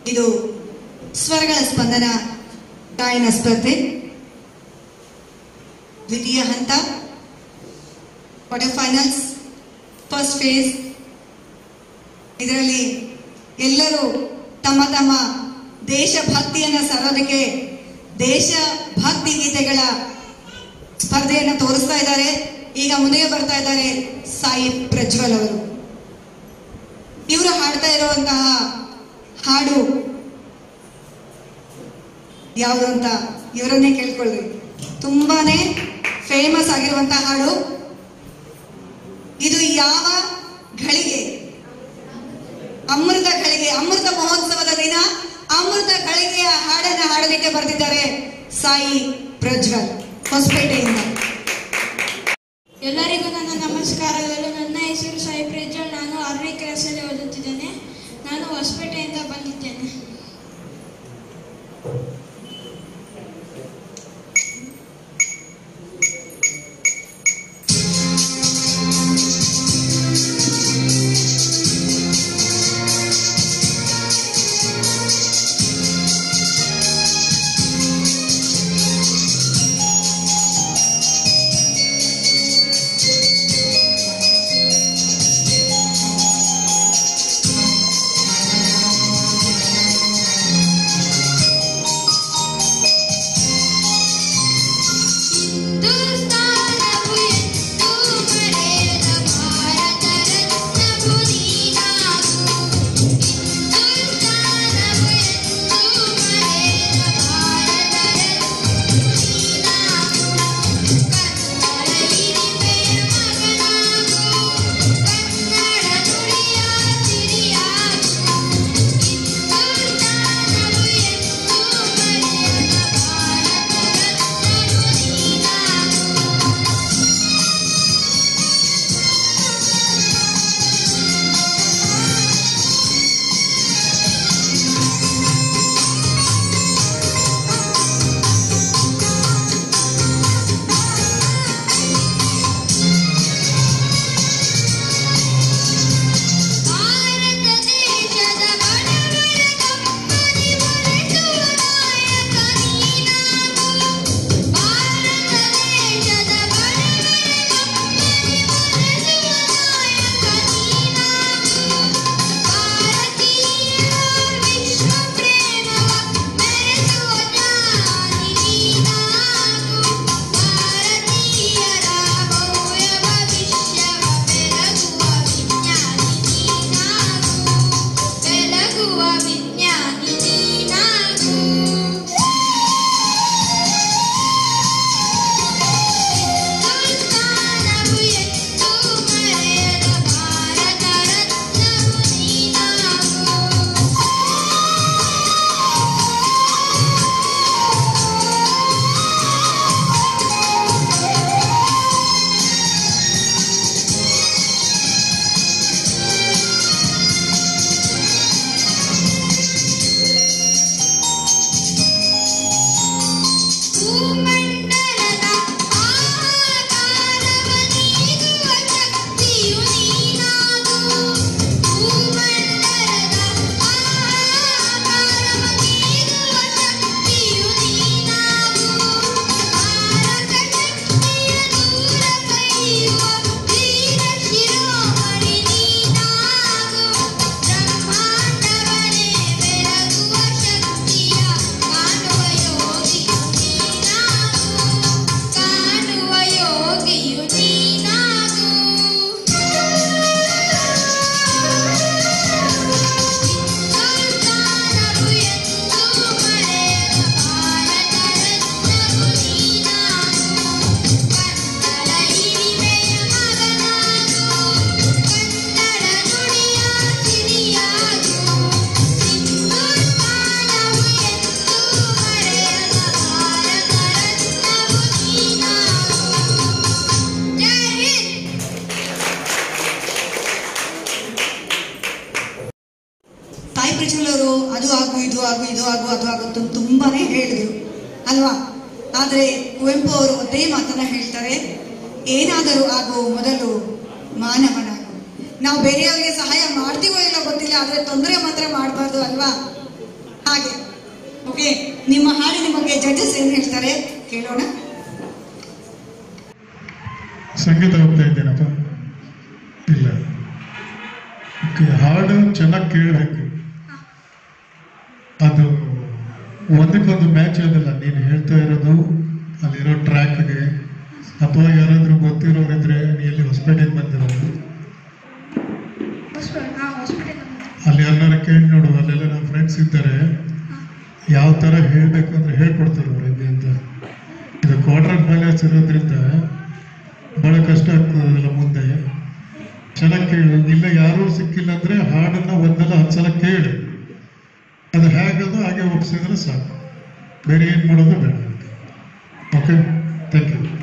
ಇದು ಸ್ವರಗಳ ಸ್ಪಂದನ ಗಾಯನ ಸ್ಪರ್ಧೆ ದ್ವಿತೀಯ ಹಂತ ಕ್ವಾರ್ಟರ್ ಫೈನಲ್ಸ್ ಫಸ್ಟ್ ಫೇಸ್ ಇದರಲ್ಲಿ ಎಲ್ಲರೂ ತಮ್ಮ ತಮ್ಮ ದೇಶಭಕ್ತಿಯನ್ನು ಸರೋದಕ್ಕೆ ದೇಶಭಕ್ತಿ ಗೀತೆಗಳ ಸ್ಪರ್ಧೆಯನ್ನು ತೋರಿಸ್ತಾ ಇದ್ದಾರೆ ಈಗ ಮುಂದೆ ಬರ್ತಾ ಇದ್ದಾರೆ ಸಾಯಿ ಪ್ರಜ್ವಲ್ ಅವರು ಇವರು ಹಾಡ್ತಾ ಇರುವಂತಹ ಹಾಡು ಯಾವುದು ಅಂತ ಇವರನ್ನೇ ಕೇಳ್ಕೊಳ್ರಿ ತುಂಬಾನೇ ಫೇಮಸ್ ಆಗಿರುವಂತಹ ಹಾಡು ಇದು ಯಾವ ಘಳಿಗೆ ಅಮೃತ ಘಳಿಗೆ ಅಮೃತ ಮಹೋತ್ಸವದ ದಿನ ಅಮೃತ ಘಳಿಗೆಯ ಹಾಡನ್ನ ಹಾಡಲಿಕ್ಕೆ ಬರೆದಿದ್ದಾರೆ ಸಾಯಿ ಪ್ರಜ್ವಲ್ ಹೊಸಪೇಟೆಯಿಂದ ಎಲ್ಲರಿಗೂ ನನ್ನ ನಮಸ್ಕಾರಗಳು ನನ್ನ ಹೆಸರು ಸಾಯಿ ಪ್ರಜ್ವಲ್ ನಾನು ಆರನೇ ಕ್ಲಾಸಲ್ಲಿ ಓದುತ್ತಿದ್ದೇನೆ ನಾನು ಹೊಸಪೇಟೆಯಿಂದ ಬಂದಿದ್ದೇನೆ ಸಾಯಿ ಪ್ರಜ್ವಲ್ ಅವರು ಅದು ಆಗು ಇದು ಆಗು ಇದು ಆಗು ಅದು ಆಗು ಅಂತ ತುಂಬಾನೇ ಹೇಳಿದ್ರು ಅಲ್ವಾ ಆದ್ರೆ ಕುವೆಂಪು ಅವರು ಒಂದೇ ಮಾತನ್ನ ಹೇಳ್ತಾರೆ ಏನಾದರೂ ಆಗು ಮೊದಲು ಮಾನವನಾಗು ನಾವು ಬೇರೆಯವರಿಗೆ ಸಹಾಯ ಮಾಡ್ತೀವೋ ಇಲ್ಲೋ ಗೊತ್ತಿಲ್ಲ ಆದ್ರೆ ತೊಂದರೆ ಮಾತ್ರ ಮಾಡಬಾರ್ದು ಅಲ್ವಾ ಹಾಗೆ ಓಕೆ ನಿಮ್ಮ ಹಾಡಿನ ಬಗ್ಗೆ ಜಡ್ಜಸ್ ಏನ್ ಹೇಳ್ತಾರೆ ಕೇಳೋಣ ಸಂಗೀತ ಹೋಗ್ತಾ ಇದ್ದೇನಪ್ಪ ಇಲ್ಲ ಓಕೆ ಹಾಡು ಚೆನ್ನಾಗಿ ಕೇಳಬೇಕು ಅದು ಒಂದಕ್ಕೊಂದು ಮ್ಯಾಚ್ ಆಗೋದಿಲ್ಲ ನೀನು ಹೇಳ್ತಾ ಇರೋದು ಅಲ್ಲಿರೋ ಟ್ರ್ಯಾಕ್ಗೆ ಅಥವಾ ಯಾರಾದರೂ ಗೊತ್ತಿರೋರಿದ್ರೆ ನೀ ಎಲ್ಲಿ ಹೊಸಪೇಟೆಗೆ ಬಂದಿರೋದು ಹಾಂ ಹಾಸ್ಪಿಟಲ್ ಅಲ್ಲಿ ಎಲ್ಲರೂ ಕೇಳಿ ನೋಡು ಅಲ್ಲೆಲ್ಲ ನಮ್ಮ ಫ್ರೆಂಡ್ಸ್ ಇದ್ದಾರೆ ಯಾವ ಥರ ಹೇಳಬೇಕು ಅಂದ್ರೆ ಹೇಳ್ಕೊಡ್ತಾರೆ ಅವ್ರು ಹಿಂಗೆ ಅಂತ ಇದು ಕ್ವಾರ್ಟರ್ ಫೈನಾನ್ಸ್ ಇರೋದ್ರಿಂದ ಭಾಳ ಕಷ್ಟ ಆಗ್ತದೆ ಅದೆಲ್ಲ ಮುಂದೆ ಚೆನ್ನಾಗಿ ಕೇಳು ಇಲ್ಲ ಯಾರೂ ಸಿಕ್ಕಿಲ್ಲ ಅಂದರೆ ಹಾಡನ್ನು ಒಂದಲ್ಲ ಹತ್ತು ಸಲ ಕೇಳಿ ಅದು ಹೇಗದು ಹಾಗೆ ಒಪ್ಸಿದ್ರೆ ಸಾಕು ಬೇರೆ ಏನು ಮಾಡೋದು ಬೇಡ ಓಕೆ ಥ್ಯಾಂಕ್ ಯು